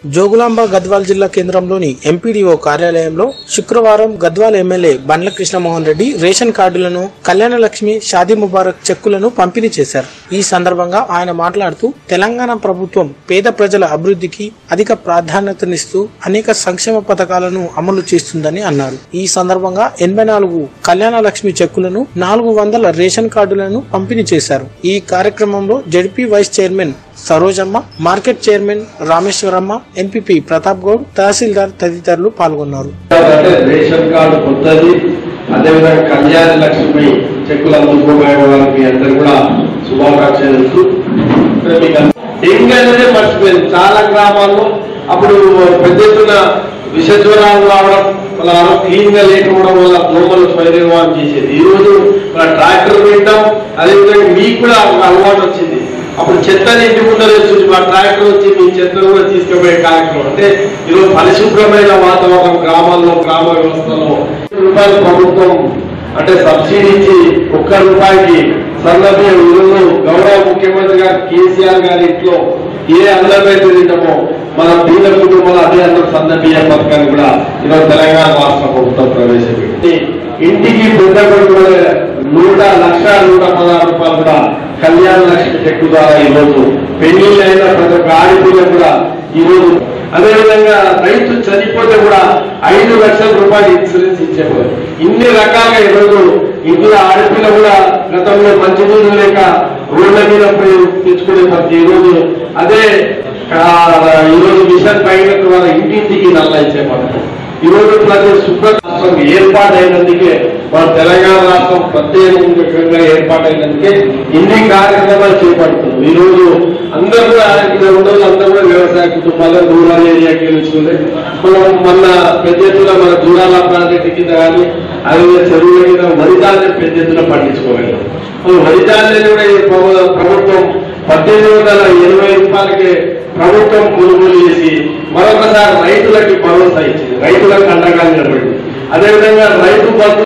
జోగులాంబ గద్వాల్ జిల్లా కేంద్రంలోని ఎంపీడీఓ కార్యాలయంలో శుక్రవారం గద్వాల్ ఎమ్మెల్యే బండ్ల కృష్ణమోహన్ రెడ్డి రేషన్ కార్డులను కళ్యాణ లక్ష్మి షాదీ ముబారక్ చెక్కులను పంపిణీ చేశారు ఈ సందర్భంగా ఆయన మాట్లాడుతూ తెలంగాణ ప్రభుత్వం పేద ప్రజల అభివృద్ధికి అధిక ప్రాధాన్యతనిస్తూ అనేక సంక్షేమ పథకాలను అమలు చేస్తుందని అన్నారు ఈ సందర్భంగా ఎనభై నాలుగు కళ్యాణ లక్ష్మి చెక్కులను నాలుగు వందల రేషన్ కార్డులను పంపిణీ చేశారు ఈ కార్యక్రమంలో ZP vice chairman Sarojamma market chairman Rameshwaramma MPP Pratap Goud tahsildar తదితరులు పాల్గొన్నారు అంటే రేషన్ కార్డు కొత్తది అదేవిధంగా కళ్యాణ లక్ష్మి చెక్కులు అందుకోబోయే వారికి అందరు కూడా శుభాకాంక్షలు తెలుసు డెంగ్యూ అనేది మర్చిపోయింది చాలా గ్రామాల్లో అప్పుడు పెద్ద ఎత్తున విష జ్వరాలు రావడం వాళ్ళ క్లీన్ గా లేకపోవడం వల్ల దోమలు స్వయం చేసేది ఈ రోజు మన ట్రాక్టర్ పెట్టాం అదేవిధంగా మీకు కూడా ఒక అలవాటు వచ్చింది అప్పుడు చెత్తని ఇంటి ముందర వచ్చి మా ట్రాక్టర్ వచ్చి మీ చెత్తను కూడా తీసుకుపోయే కార్యక్రమం అంటే ఈరోజు పరిశుభ్రమైన వాతావరణం గ్రామాల్లో గ్రామ వ్యవస్థలో రూపాయలు ప్రభుత్వం అంటే సబ్సిడీ ఇచ్చి ఒక్క రూపాయికి సన్నబియ్య ఇల్లు గౌరవ ముఖ్యమంత్రి గారు కేసీఆర్ గారి ఇంట్లో ఏ అందమైతే తింటామో మన బీద కుటుంబాలు అదే అందరూ సన్న బియ్య పథకాన్ని కూడా ఈరోజు తెలంగాణ రాష్ట్ర ప్రభుత్వం ప్రవేశపెట్టి ఇంటికి పెద్ద కొడుకు నూట లక్ష నూట పదహారు రూపాయలు కూడా కళ్యాణ లక్ష్మి చెక్కు ద్వారా ఈ రోజు పెళ్లిళ్ళైన ప్రతి ఒక్క ఆడపిల్ల కూడా ఈ రోజు అదేవిధంగా రైతు చనిపోతే కూడా ఐదు లక్షల రూపాయలు ఇన్సూరెన్స్ ఇచ్చేవారు ఇన్ని రకాలుగా ఈరోజు ఇంట్లో ఆడపిల్ల కూడా గతంలో మంచి నీళ్ళు లేక రోడ్ల మీద పోయి తెచ్చుకునే పరిస్థితి ఈరోజు అదే ఆ, ఈరోజు మిషన్ పైన ద్వారా ఇంటింటికి నల్ల ఇచ్చే పథకం ఈరోజు ప్రతి శుభ్ర రాష్ట్రం ఏర్పాటైనందుకే మన తెలంగాణ రాష్ట్రం ప్రత్యేకంగా ఏర్పాటైనందుకే ఇన్ని కార్యక్రమాలు చేపడుతున్నాం ఈ రోజు అందరూ కూడా ఇక్కడ ఉన్న అందరూ కూడా వ్యవసాయ కుటుంబాలు రూరల్ ఏరియాకి వెళ్ళుచుకుంటే మనం మొన్న పెద్ద ఎత్తున మన దూరాల ప్రాజెక్టు కింద కానీ అదే చెరువుల కింద వరి ధాన్యం పెద్ద ఎత్తున పండించుకోగలిగాం ఇప్పుడు వరి ధాన్యాన్ని కూడా ఈ ప్రభు- ప్రభుత్వం పద్దెనిమిది వందల ఇరవై రూపాయలకి ప్రభుత్వం కొనుగోలు చేసి మరొకసారి రైతులకి భరోసా ఇచ్చింది రైతులకు అండగా నిలబడింది అదేవిధంగా రైతు బంధు